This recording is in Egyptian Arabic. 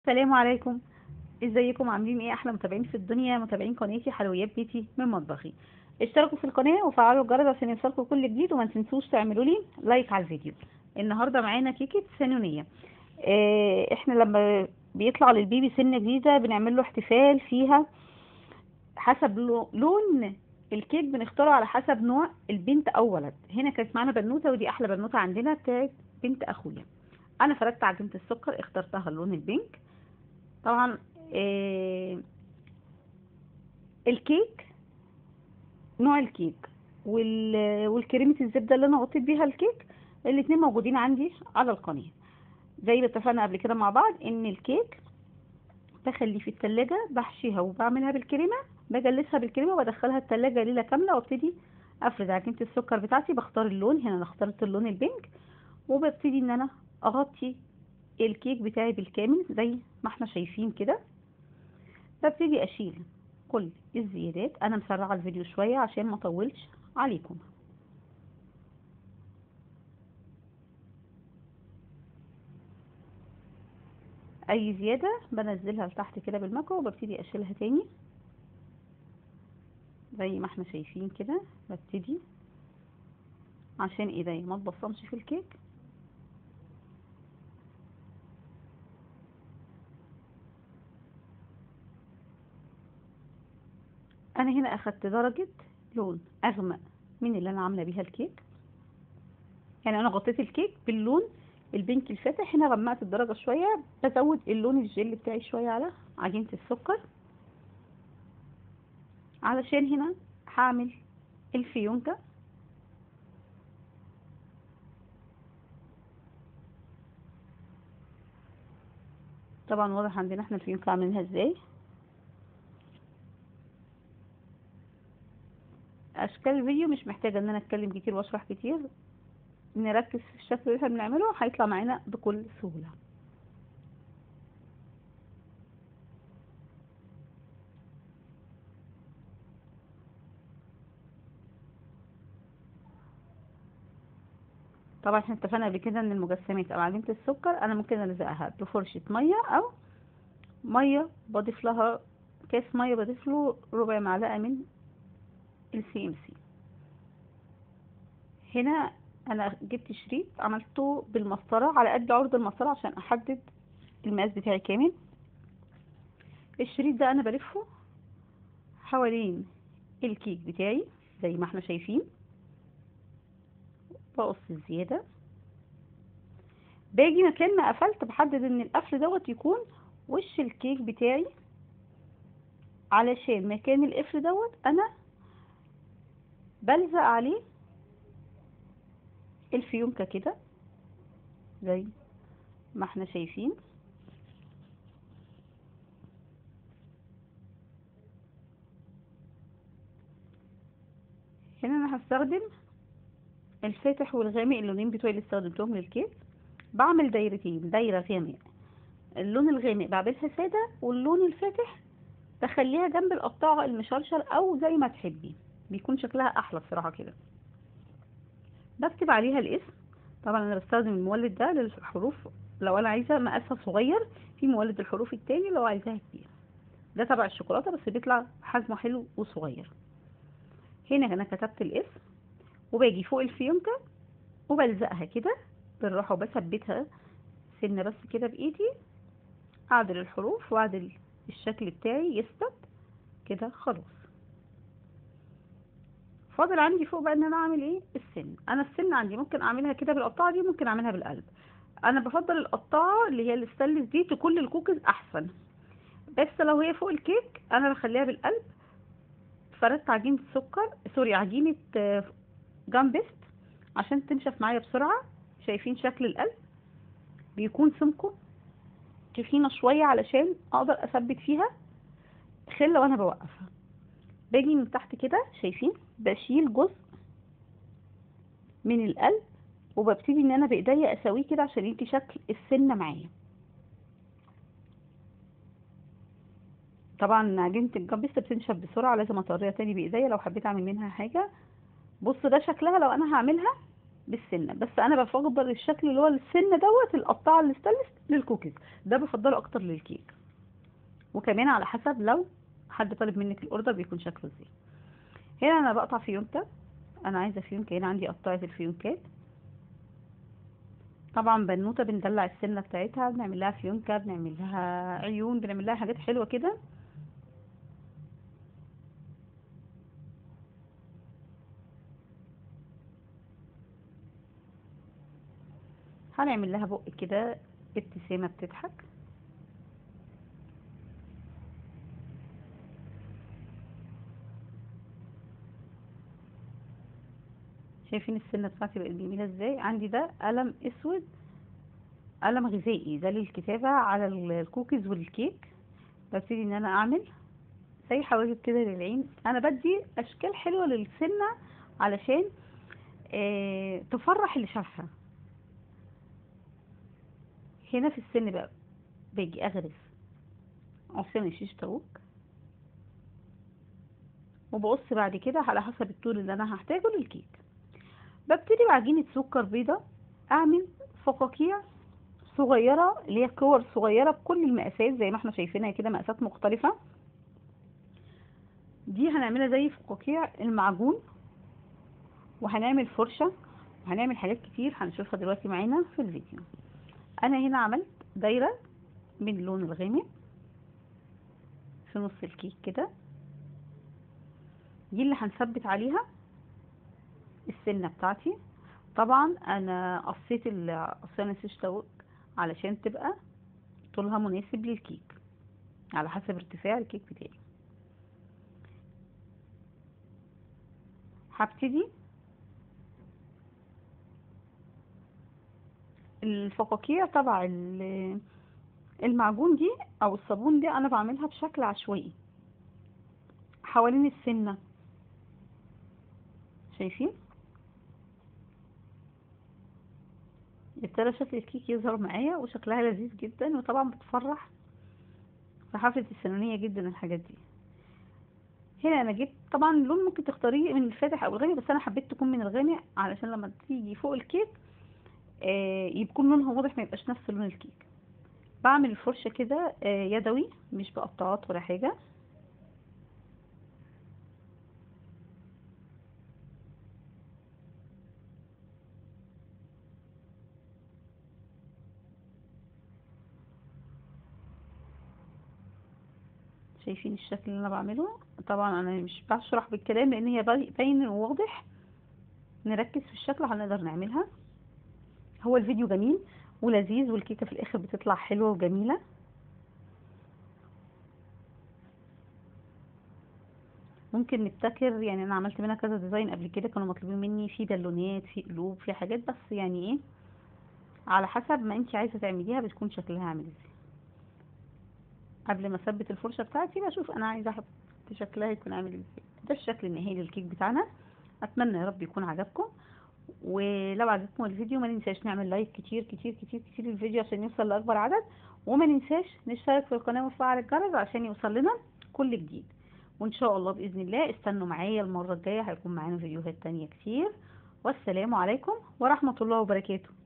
السلام عليكم ازيكم عاملين ايه احلى متابعين في الدنيا متابعين قناتي حلويات بيتي من مطبخي اشتركوا في القناه وفعلوا الجرس عشان يوصلكم كل جديد وما تنسوش تعملوا لي لايك على الفيديو النهارده معانا كيكه سنونيه اه احنا لما بيطلع للبيبي سن جديده بنعمل له احتفال فيها حسب لو- لون الكيك بنختاره على حسب نوع البنت او ولد هنا كانت معانا بنوته ودي احلى بنوته عندنا بتاعت بنت اخويا انا فردت عجينه السكر اخترتها اللون البينك طبعا آه الكيك نوع الكيك وال- والكريمة الزبدة اللي انا غطيت بيها الكيك الاتنين موجودين عندي على القناة زي ما اتفقنا قبل كده مع بعض ان الكيك بخليه في التلاجة بحشيها وبعملها بالكريمة بجلسها بالكريمة وبدخلها التلاجة ليلة كاملة وابتدي افرد عجينة السكر بتاعتي بختار اللون هنا انا اخترت اللون البينك وببتدي ان انا اغطي الكيك بتاعي بالكامل زي ما احنا شايفين كده ببتدي اشيل كل الزيادات انا مسرعه الفيديو شويه عشان ما اطولش عليكم اي زياده بنزلها لتحت كده بالمكوى وببتدي اشيلها تاني زي ما احنا شايفين كده ببتدي عشان ايديا ما تبصمش في الكيك انا هنا اخدت درجة لون اغمق من اللي انا عاملة بيها الكيك يعني انا غطيت الكيك باللون البينك الفاتح هنا غمقت الدرجة شوية بزود اللون الجل بتاعي شوية على عجينة السكر علشان هنا هعمل الفيونكة طبعا واضح عندنا احنا الفيونكة عاملينها ازاي اشكال الفيديو مش محتاجه ان انا اتكلم كتير واشرح كتير نركز في الشكل اللي احنا بنعمله هيطلع معانا بكل سهوله طبعا احنا اتفقنا قبل كده ان المجسمات او عجينه السكر انا ممكن الزقها بفرشه ميه او ميه بضيف لها كاس ميه بضيف له ربع معلقه من السي ام سي هنا انا جبت شريط عملته بالمسطره على قد عرض المسطره عشان احدد المقاس بتاعي كامل الشريط ده انا بلفه حوالين الكيك بتاعي زي ما احنا شايفين بقص الزياده باجي مكان ما قفلت بحدد ان القفل دوت يكون وش الكيك بتاعي علشان مكان القفل دوت انا بلزق عليه الفيونكة كده زي ما احنا شايفين هنا انا هستخدم الفاتح والغامق اللونين بتوعي اللي استخدمتهم للكيك بعمل دايرتين دايرة غامق اللون الغامق بعملها سادة واللون الفاتح بخليها جنب القطاعة المشرشر او زي ما تحبي بيكون شكلها احلى بصراحة كده بكتب عليها الاسم طبعا انا بستخدم المولد ده للحروف لو انا عايزة مقاسها صغير في مولد الحروف التاني لو عايزاها كبير ده تبع الشوكولاتة بس بيطلع حجمه حلو وصغير هنا انا كتبت الاسم وباجي فوق الفيونكة وبلزقها كده بالراحة وبثبتها سنة بس كده بايدي اعدل الحروف واعدل الشكل بتاعي يثبت كده خلاص فاضل عندي فوق بقى ان انا اعمل ايه السن انا السن عندي ممكن اعملها كده بالقطاعه دي ممكن اعملها بالقلب انا بفضل القطاعه اللي هي الستانلس دي تكون للكوكيز احسن بس لو هي فوق الكيك انا بخليها بالقلب فردت عجينه سكر سوري عجينه آه، جامبست عشان تنشف معايا بسرعه شايفين شكل القلب بيكون سمكه تخينه شويه علشان اقدر اثبت فيها خله وانا بوقفها باجي من تحت كده شايفين بشيل جزء من القلب وببتدي ان انا بايديا اسويه كده عشان يدي شكل السنه معايا طبعا عجينه الجبس بتنشف بسرعه لازم اطريها تاني بايديا لو حبيت اعمل منها حاجه بص ده شكلها لو انا هعملها بالسنه بس انا بفضل الشكل اللي هو السنه دوت القطاعه الستانلس للكوكيز ده بفضله اكتر للكيك وكمان على حسب لو حد طالب منك الاوردر بيكون شكله ازاي هنا انا بقطع فيونكه انا عايزه فيونكه هنا عندي قطعه الفيونكات طبعا بنوته بندلع السنه بتاعتها بنعمل لها فيونكه بنعمل لها عيون بنعمل لها حاجات حلوه كده هنعمل لها بق كده ابتسامه بتضحك شايفين السنه بتاعتي بقت جميله ازاي عندي ده قلم اسود قلم غذائي ده للكتابه على الكوكيز والكيك ببتدي ان انا اعمل زي حواجب كده للعين انا بدي اشكال حلوه للسنه علشان آه تفرح اللي شافها هنا في السن بقى باجي اغرز عصيان الشيش طاووق وبقص بعد كده على حسب الطول اللي انا هحتاجه للكيك ببتدي بعجينة سكر بيضة اعمل فقاقيع صغيرة اللي هي كور صغيرة بكل المقاسات زي ما احنا شايفينها كده مقاسات مختلفة دي هنعملها زي فقاقيع المعجون وهنعمل فرشة وهنعمل حاجات كتير هنشوفها دلوقتي معانا في الفيديو انا هنا عملت دايرة من اللون الغامق في نص الكيك كده دي اللي هنثبت عليها السنه بتاعتي طبعا انا قصيت عصيان الشيش طاووق علشان تبقى طولها مناسب للكيك على حسب ارتفاع الكيك بتاعي هبتدي الفقاقيع تبع المعجون دي او الصابون دي انا بعملها بشكل عشوائي حوالين السنه شايفين ابتدى شكل الكيك يظهر معايا وشكلها لذيذ جدا وطبعا بتفرح في حفلة الثانوية جدا الحاجات دي هنا انا جبت طبعا اللون ممكن تختاريه من الفاتح او الغامق بس انا حبيت تكون من الغامق علشان لما تيجي فوق الكيك آه يكون لونها واضح ما يبقاش نفس لون الكيك بعمل الفرشة كده آه يدوي مش بقطعات ولا حاجة شايفين الشكل اللي انا بعمله طبعا انا مش بشرح بالكلام لان هي باين وواضح نركز في الشكل هنقدر نعملها هو الفيديو جميل ولذيذ والكيكه في الاخر بتطلع حلوه وجميله ممكن نبتكر يعني انا عملت منها كذا ديزاين قبل كده كانوا مطلوبين مني في بالونات في قلوب في حاجات بس يعني ايه على حسب ما انت عايزه تعمليها بتكون شكلها عامل ازاي قبل ما اثبت الفرشه بتاعتي بشوف انا عايزه احط شكلها يكون عامل ازاي ده الشكل النهائي للكيك بتاعنا اتمنى يا رب يكون عجبكم ولو عجبكم الفيديو ما ننساش نعمل لايك كتير كتير كتير كتير للفيديو عشان يوصل لاكبر عدد وما ننساش نشترك في القناه وتفعل الجرس عشان يوصل لنا كل جديد وان شاء الله باذن الله استنوا معايا المره الجايه هيكون معانا فيديوهات تانية كتير والسلام عليكم ورحمه الله وبركاته